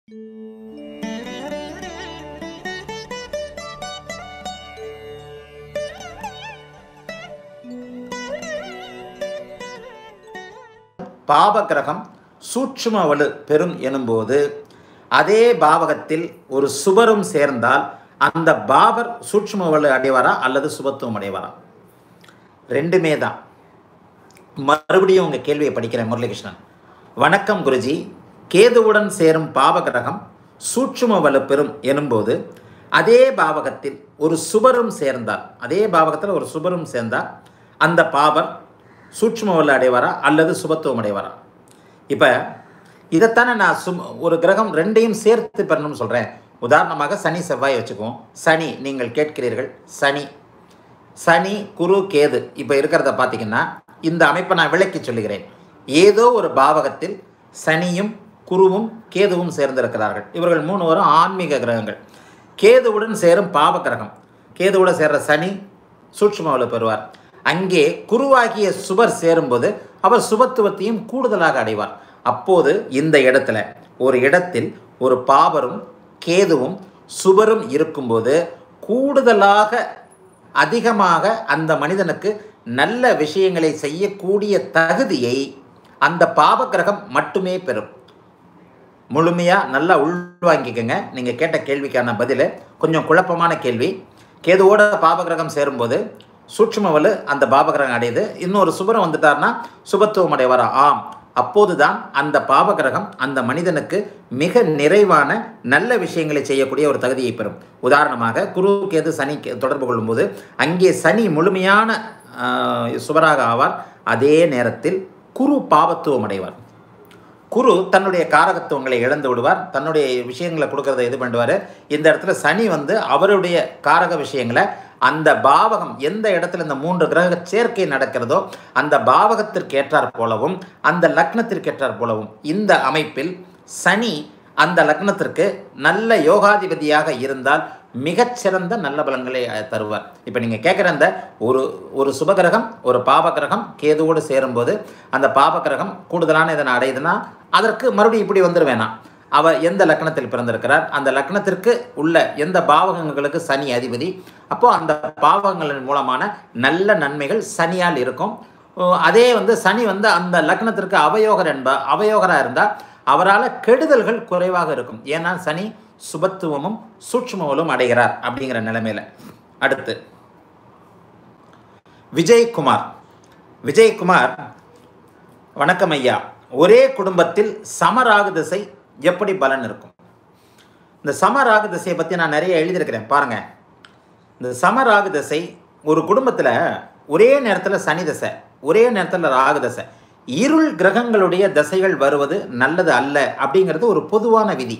பாப கிரகம் சூட்சும வலு பெறும் எனும்போது அதே பாவகத்தில் ஒரு சுபரும் சேர்ந்தால் அந்த பாபர் சூட்சும வலு அடைவாரா அல்லது சுபத்துவம் அடைவாரா ரெண்டுமே தான் மறுபடியும் உங்கள் கேள்வியை படிக்கிறேன் முரளிகிருஷ்ணன் வணக்கம் குருஜி கேதுவுடன் சேரும் பாவகிரகம் சூட்சும வலு பெறும் எனும்போது அதே பாவகத்தில் ஒரு சுபரும் சேர்ந்தால் அதே பாவகத்தில் ஒரு சுபரும் சேர்ந்தால் அந்த பாவர் சூட்சும வலு அடைவாரா அல்லது சுபத்துவம் அடைவாரா இப்போ இதைத்தானே நான் சும் ஒரு கிரகம் ரெண்டையும் சேர்த்து பெறணும்னு சொல்கிறேன் உதாரணமாக சனி செவ்வாய் வச்சுக்குவோம் சனி நீங்கள் கேட்கிறீர்கள் சனி சனி குரு கேது இப்போ இருக்கிறத பார்த்தீங்கன்னா இந்த அமைப்பை நான் விளக்கி சொல்லுகிறேன் ஏதோ ஒரு பாவகத்தில் சனியும் குருவும் கேதுவும் சேர்ந்திருக்கிறார்கள் இவர்கள் மூணு வரும் ஆன்மீக கிரகங்கள் கேதுவுடன் சேரும் பாவ கிரகம் கேதுவுடன் சேர்ற சனி சூட்சுமாவில் பெறுவார் அங்கே குருவாகிய சுபர் சேரும்போது அவர் சுபத்துவத்தையும் கூடுதலாக அடைவார் அப்போது இந்த இடத்துல ஒரு இடத்தில் ஒரு பாவரும் கேதுவும் சுபரும் இருக்கும்போது கூடுதலாக அதிகமாக அந்த மனிதனுக்கு நல்ல விஷயங்களை செய்யக்கூடிய தகுதியை அந்த பாவகிரகம் மட்டுமே பெறும் முழுமையாக நல்லா உள்வாங்கிக்கோங்க நீங்கள் கேட்ட கேள்விக்கான பதில் கொஞ்சம் குழப்பமான கேள்வி கேதுவோட பாபகிரகம் சேரும்போது சூட்சுமவலு அந்த பாபகிரகம் அடையுது இன்னொரு சுபரம் வந்துட்டார்னா சுபத்துவம் அடைவாரா ஆம் அப்போதுதான் அந்த பாபகிரகம் அந்த மனிதனுக்கு மிக நிறைவான நல்ல விஷயங்களை செய்யக்கூடிய ஒரு தகுதியை பெறும் உதாரணமாக குரு கேது சனி கே- தொடர்பு கொள்ளும்போது அங்கே சனி முழுமையான ஆஹ், சுபராக ஆவார் அதே நேரத்தில் குரு பாவத்துவம் அடைவார் குரு தன்னுடைய காரகத்துவங்களை இழந்து விடுவார் தன்னுடைய விஷயங்களை கொடுக்கறத இது பண்ணுவார் இந்த இடத்துல சனி வந்து அவருடைய காரக விஷயங்களை அந்த பாவகம் எந்த இடத்துல இந்த மூன்று கிரக சேர்க்கை நடக்கிறதோ அந்த பாவகத்திற்கு ஏற்றாற் போலவும் அந்த லக்னத்திற்கு ஏற்றாற் போலவும் இந்த அமைப்பில் சனி அந்த லக்னத்திற்கு நல்ல யோகாதிபதியாக இருந்தால் மிகச்சிறந்த நல்ல பலன்களை அஹ், தருவார் இப்போ நீங்கள் கேட்குற அந்த ஒரு ஒரு சுபகிரகம் ஒரு பாபகிரகம் கேதுவோடு சேரும்போது அந்த பாபகிரகம் கூடுதலான இதனை அடையுதுன்னா அதற்கு மறுபடியும் இப்படி வந்துட வேணாம் அவர் எந்த லக்னத்தில் பிறந்திருக்கிறார் அந்த லக்னத்திற்கு உள்ள எந்த பாவகங்களுக்கு சனி அதிபதி அப்போ அந்த பாவகங்களின் மூலமான நல்ல நன்மைகள் சனியால் இருக்கும் ஓ, அதே வந்து சனி வந்து அந்த லக்னத்திற்கு அவயோகர் என்ப அவயோகராக இருந்தால் அவரால் கெடுதல்கள் குறைவாக இருக்கும் ஏன்னா சனி சுபத்துவமும் சூட்சுமவலும் அடைகிறார் அப்படிங்கிற நிலைமையில அடுத்து விஜயகுமார் விஜயகுமார் வணக்கம் ஐயா ஒரே குடும்பத்தில் சமராகு திசை எப்படி பலன் இருக்கும் இந்த சமராகு திசையை பற்றி நான் நிறைய எழுதியிருக்கிறேன் பாருங்க இந்த சமராகு திசை ஒரு குடும்பத்தில் ஒரே நேரத்தில் சனி தசை ஒரே நேரத்தில் ராகு தசை இருள் கிரகங்களுடைய தசைகள் வருவது நல்லது அல்ல அப்படிங்கிறது ஒரு பொதுவான விதி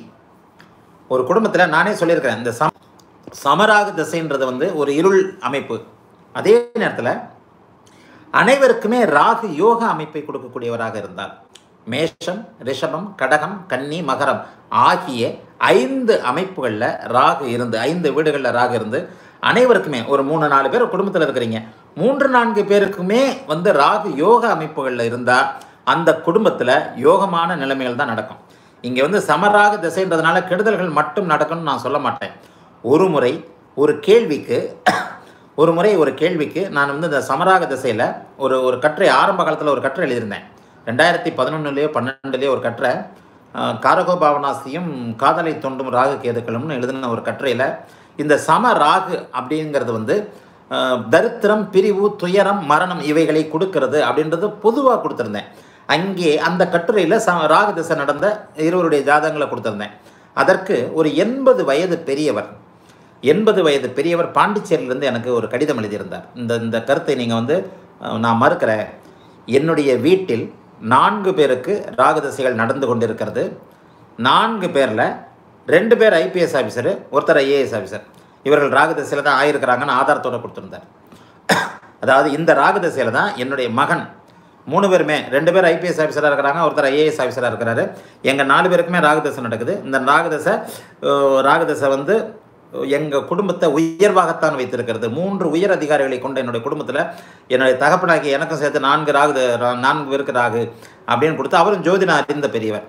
ஒரு குடும்பத்தில் நானே சொல்லியிருக்கிறேன் இந்த சம சமராகு திசைன்றது வந்து ஒரு இருள் அமைப்பு அதே நேரத்தில் அனைவருக்குமே ராகு யோக அமைப்பை கொடுக்கக்கூடியவராக இருந்தார் மேஷம் ரிஷபம் கடகம் கன்னி மகரம் ஆகிய ஐந்து அமைப்புகளில் ராகு இருந்து ஐந்து வீடுகளில் ராகு இருந்து அனைவருக்குமே ஒரு மூணு நாலு பேர் குடும்பத்தில் இருக்கிறீங்க மூன்று நான்கு பேருக்குமே வந்து ராகு யோக அமைப்புகளில் இருந்தால் அந்த குடும்பத்தில் யோகமான நிலைமைகள் தான் நடக்கும் இங்கே வந்து சமராக திசைன்றதுனால கெடுதல்கள் மட்டும் நடக்கும்னு நான் சொல்ல மாட்டேன் ஒரு முறை ஒரு கேள்விக்கு ஒரு முறை ஒரு கேள்விக்கு நான் வந்து இந்த சமராக திசையில் ஒரு ஒரு கட்டுரை ஆரம்ப காலத்தில் ஒரு கட்டுரை எழுதியிருந்தேன் ரெண்டாயிரத்தி பதினொன்றுலேயோ பன்னெண்டுலேயோ ஒரு கட்டுரை அஹ், காரகோ பாவனாசியும் காதலை தோண்டும் ராகு கேதுக்களும்னு எழுதின ஒரு கட்டுரையில் இந்த சம ராகு அப்படிங்கிறது வந்து அஹ், தரித்திரம் பிரிவு துயரம் மரணம் இவைகளை கொடுக்கிறது அப்படின்றது பொதுவாக கொடுத்துருந்தேன் அங்கே அந்த கட்டுரையில் ச ராகு திசை நடந்த இருவருடைய ஜாதகங்களை கொடுத்துருந்தேன் அதற்கு ஒரு எண்பது வயது பெரியவர் எண்பது வயது பெரியவர் பாண்டிச்சேரியிலேருந்து எனக்கு ஒரு கடிதம் எழுதியிருந்தார் இந்த இந்த கருத்தை நீங்கள் வந்து அஹ், நான் மறுக்கிறேன் என்னுடைய வீட்டில் நான்கு பேருக்கு ராகதசைகள் நடந்து கொண்டிருக்கிறது நான்கு பேரில் ரெண்டு பேர் ஐபிஎஸ் ஆஃபீஸரு ஒருத்தர் ஐஏஎஸ் ஆஃபீஸர் இவர்கள் ராகதசையில் தான் ஆயிருக்கிறாங்கன்னு ஆதாரத்தோட கொடுத்துருந்தார் அதாவது இந்த ராகதசையில் தான் என்னுடைய மகன் மூணு பேருமே ரெண்டு பேர் ஐபிஎஸ் ஆஃபீஸராக இருக்கிறாங்க ஒருத்தர் ஐஏஎஸ் ஆஃபீஸராக இருக்கிறாரு எங்கள் நாலு பேருக்குமே ராகதசை நடக்குது இந்த ராகதசை அஹ், ராகதசை வந்து எங்கள் குடும்பத்தை உயர்வாகத்தான் வைத்திருக்கிறது மூன்று உயர் அதிகாரிகளை கொண்ட என்னுடைய குடும்பத்தில் என்னுடைய தகப்பனாகி எனக்கும் சேர்த்து நான்கு ராகு ரா- நான்கு பேருக்கு ராகு அப்படின்னு கொடுத்து அவரும் ஜோதினா அறிந்த பெரியவர்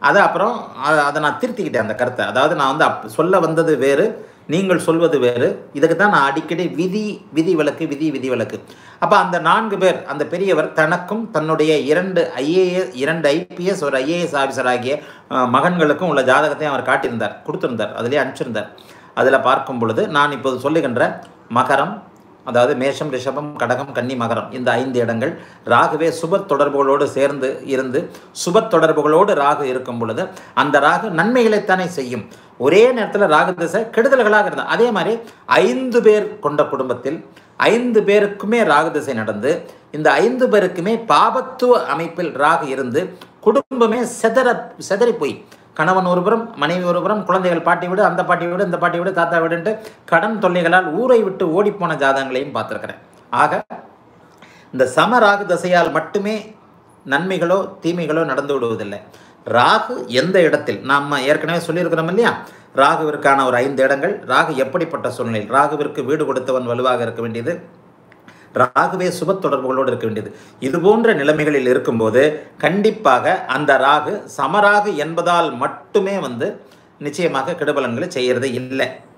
அதை அப்புறம் அ- அதை நான் திருத்திக்கிட்டேன் அந்த கருத்தை அதாவது நான் வந்து அப் சொல்ல வந்தது வேறு நீங்கள் சொல்வது வேறு இதுக்கு தான் நான் அடிக்கடி விதி விதி விலக்கு விதி விதி விலக்கு அப்போ அந்த நான்கு பேர் அந்த பெரியவர் தனக்கும் தன்னுடைய இரண்டு ஐஏஎஸ் இரண்டு ஐபிஎஸ் ஒரு ஐஏஎஸ் ஆஃபீஸர் ஆகிய அஹ், மகன்களுக்கும் உள்ள ஜாதகத்தையும் அவர் காட்டியிருந்தார் கொடுத்திருந்தார் அதிலே அனுப்பிச்சிருந்தார் அதில் பார்க்கும் பொழுது நான் இப்போது சொல்லுகின்ற மகரம் அதாவது மேஷம் ரிஷபம் கடகம் கன்னி மகரம் இந்த ஐந்து இடங்கள் ராகுவே சுப தொடர்புகளோடு சேர்ந்து இருந்து சுப தொடர்புகளோடு ராகு இருக்கும் பொழுது அந்த ராகு நன்மைகளைத்தானே செய்யும் ஒரே நேரத்தில் ராகு திசை கெடுதல்களாக இருந்தால் அதே மாதிரி ஐந்து பேர் கொண்ட குடும்பத்தில் ஐந்து பேருக்குமே ராகு திசை நடந்து இந்த ஐந்து பேருக்குமே பாபத்துவ அமைப்பில் ராகு இருந்து குடும்பமே செதற செதறி போய் கணவன் ஒருபுறம் மனைவி ஒருபுறம் குழந்தைகள் பாட்டி விடு அந்த பாட்டி விடு இந்த பாட்டி விடு தாத்தா விடுன்ட்டு கடன் தொல்லைகளால் ஊரை விட்டு ஓடிப்போன ஜாதகங்களையும் பார்த்துருக்கிறேன் ஆக இந்த சம ராகு தசையால் மட்டுமே நன்மைகளோ தீமைகளோ நடந்து விடுவதில்லை ராகு எந்த இடத்தில் நாம் ஏற்கனவே சொல்லியிருக்கிறோம் இல்லையா ராகுவிற்கான ஒரு ஐந்து இடங்கள் ராகு எப்படிப்பட்ட சூழ்நிலையில் ராகுவிற்கு வீடு கொடுத்தவன் வலுவாக இருக்க வேண்டியது ராகுவே சுப தொடர்புகளோடு இருக்க வேண்டியது இது போன்ற நிலைமைகளில் இருக்கும்போது கண்டிப்பாக அந்த ராகு சமராகு என்பதால் மட்டுமே வந்து நிச்சயமாக கெடுபலன்களை செய்யறது இல்லை